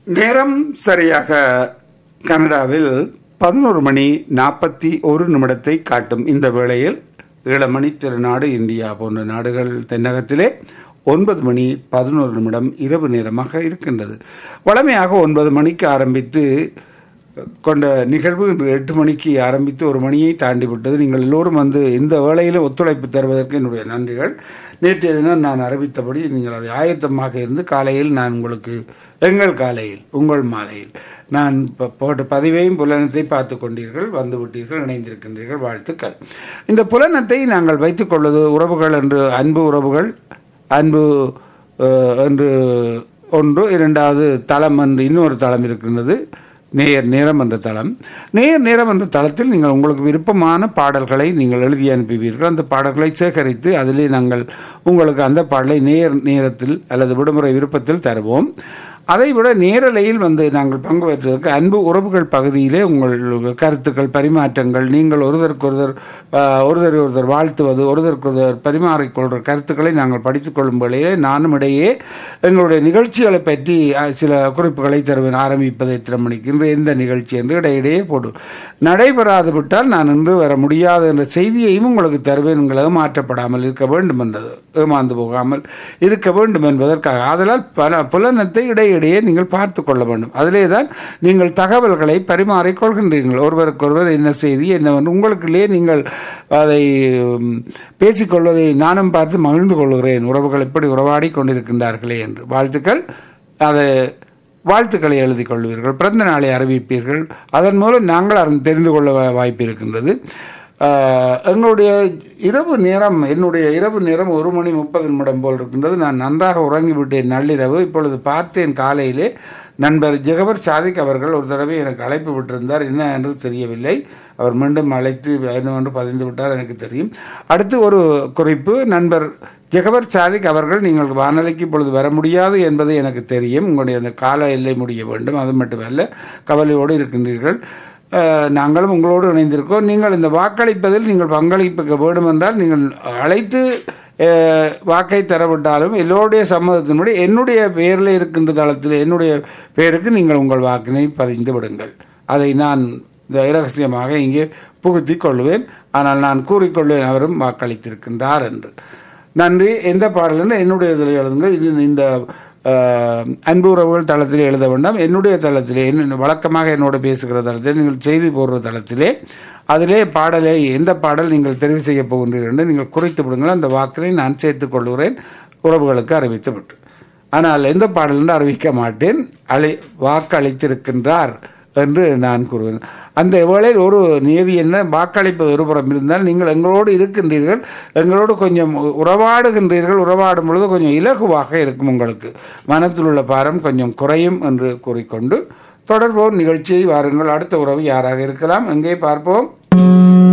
நேரம் சரியாக கனடாவில் பதினோரு மணி நாற்பத்தி ஒரு நிமிடத்தை காட்டும் இந்த வேளையில் இளமணி திருநாடு இந்தியா போன்ற நாடுகள் தென்னகத்திலே ஒன்பது மணி பதினோரு நிமிடம் இரவு நேரமாக இருக்கின்றது வழமையாக ஒன்பது மணிக்கு ஆரம்பித்து கொண்ட நிகழ்வு இன்று எட்டு மணிக்கு ஆரம்பித்து ஒரு மணியை தாண்டி விட்டது நீங்கள் எல்லோரும் வந்து இந்த வேளையில் ஒத்துழைப்பு தருவதற்கு என்னுடைய நன்றிகள் நேற்றைய தினம் நான் அறிவித்தபடி நீங்கள் அதை ஆயத்தமாக இருந்து காலையில் நான் உங்களுக்கு எங்கள் காலையில் உங்கள் மாலையில் நான் ப- போட்ட பதிவையும் புலனத்தை பார்த்து கொண்டீர்கள் வந்து விட்டீர்கள் இணைந்திருக்கின்றீர்கள் வாழ்த்துக்கள் இந்த புலனத்தை நாங்கள் வைத்துக் கொள்வது உறவுகள் என்று அன்பு உறவுகள் அன்பு அஹ், என்று ஒன்று இரண்டாவது தளம் என்று இன்னொரு தளம் இருக்கின்றது நேயர் நேரம் என்ற தளம் நேயர் நேரம் என்ற தளத்தில் நீங்கள் உங்களுக்கு விருப்பமான பாடல்களை நீங்கள் எழுதி அனுப்புவீர்கள் அந்த பாடல்களை சேகரித்து அதிலே நாங்கள் உங்களுக்கு அந்த பாடலை நேர் நேரத்தில் அல்லது விடுமுறை விருப்பத்தில் தருவோம் அதைவிட நேரலையில் வந்து நாங்கள் பங்கு பெற்றதற்கு அன்பு உறவுகள் பகுதியிலே உங்கள் கருத்துக்கள் பரிமாற்றங்கள் நீங்கள் ஒருவருக்கொருவர் ஆஹ், ஒருவரை ஒருவர் வாழ்த்துவது ஒருவருக்கொருவர் பரிமாறிக்கொள்கிற கருத்துக்களை நாங்கள் படித்துக் கொள்ளும் வேளையிலே நானும் இடையே எங்களுடைய நிகழ்ச்சிகளை பற்றி ஆஹ், சில குறிப்புகளை தருவேன் ஆரம்பிப்பது எத்தனை மணிக்கு இன்று எந்த நிகழ்ச்சி என்று இடையிடையே போடு நடைபெறாது விட்டால் நான் இன்று வர முடியாது என்ற செய்தியையும் உங்களுக்கு தருவேன் உங்கள் ஏமாற்றப்படாமல் இருக்க வேண்டும் என்றது ஏமாந்து போகாமல் இருக்க வேண்டும் என்பதற்காக ஆதலால் பல புலனத்தை இடையிடையே நீங்கள் பார்த்து கொள்ள வேண்டும் அதிலே தான் நீங்கள் தகவல்களை பரிமாறிக் கொள்கின்றீர்கள் ஒருவருக்கொருவர் என்ன செய்தி என்னவென்று உங்களுக்குள்ளேயே நீங்கள் அதை உம், பேசிக்கொள்வதை நானும் பார்த்து மகிழ்ந்து கொள்கிறேன் உறவுகள் எப்படி உறவாடி கொண்டிருக்கின்றார்களே என்று வாழ்த்துக்கள் அதை வாழ்த்துக்களை எழுதி கொள்வீர்கள் பிறந்த நாளை அறிவிப்பீர்கள் அதன் மூலம் நாங்கள் அறிந்து தெரிந்து கொள்ள வா- வாய்ப்பு இருக்கின்றது ஆஹ், எங்களுடைய இரவு நேரம் என்னுடைய இரவு நேரம் ஒரு மணி முப்பது நிமிடம் போல் இருக்கின்றது நான் நன்றாக உறங்கிவிட்டேன் நள்ளிரவு இப்பொழுது பார்த்தேன் காலையிலே நண்பர் ஜெகபர் சாதிக் அவர்கள் ஒரு தடவை எனக்கு அழைப்பு விட்டிருந்தார் என்ன என்று தெரியவில்லை அவர் மீண்டும் அழைத்து என்னவென்று பதிந்து விட்டார் எனக்கு தெரியும் அடுத்து ஒரு குறிப்பு நண்பர் ஜெகபர் சாதிக் அவர்கள் நீங்கள் வானொலிக்கு இப்பொழுது வர முடியாது என்பது எனக்கு தெரியும் உங்களுடைய அந்த கால எல்லை முடிய வேண்டும் அது மட்டுமல்ல கவலையோடு இருக்கின்றீர்கள் அஹ், நாங்களும் உங்களோடு இணைந்திருக்கோம் நீங்கள் இந்த வாக்களிப்பதில் நீங்கள் பங்களிக்க வேண்டும் என்றால் நீங்கள் அழைத்து அஹ், வாக்கை தரவிட்டாலும் எல்லோருடைய சம்மதத்தின்படி என்னுடைய பெயரில் இருக்கின்ற தளத்தில் என்னுடைய பெயருக்கு நீங்கள் உங்கள் வாக்கினை பதிந்து விடுங்கள் அதை நான் இந்த இரகசியமாக இங்கே புகுத்திக் கொள்வேன் ஆனால் நான் கூறிக்கொள்வேன் அவரும் வாக்களித்திருக்கின்றார் என்று நன்றி எந்த பாடல் என்று என்னுடைய இதில் எழுதுங்க இது இந்த அஹ், அன்பு உறவுகள் தளத்திலே எழுத வேண்டாம் என்னுடைய தளத்திலே என்ன வழக்கமாக என்னோட பேசுகிற தளத்திலே நீங்கள் செய்தி போடுற தளத்திலே அதிலே பாடலை எந்த பாடல் நீங்கள் தெரிவு செய்ய போகின்றீர்கள் என்று நீங்கள் குறித்து விடுங்கள் அந்த வாக்கினை நான் சேர்த்துக் கொள்கிறேன் உறவுகளுக்கு அறிவித்து விட்டு ஆனால் எந்த பாடல் என்று அறிவிக்க மாட்டேன் அழை வாக்கு அளித்திருக்கின்றார் என்று நான் கூறுவேன் அந்த வேளையில் ஒரு நியதி என்ன வாக்களிப்பது ஒரு புறம் இருந்தால் நீங்கள் எங்களோடு இருக்கின்றீர்கள் எங்களோடு கொஞ்சம் உறவாடுகின்றீர்கள் உறவாடும் பொழுது கொஞ்சம் இலகுவாக இருக்கும் உங்களுக்கு மனத்தில் உள்ள பாரம் கொஞ்சம் குறையும் என்று கூறிக்கொண்டு தொடர்போம் நிகழ்ச்சியை வாருங்கள் அடுத்த உறவு யாராக இருக்கலாம் எங்கே பார்ப்போம்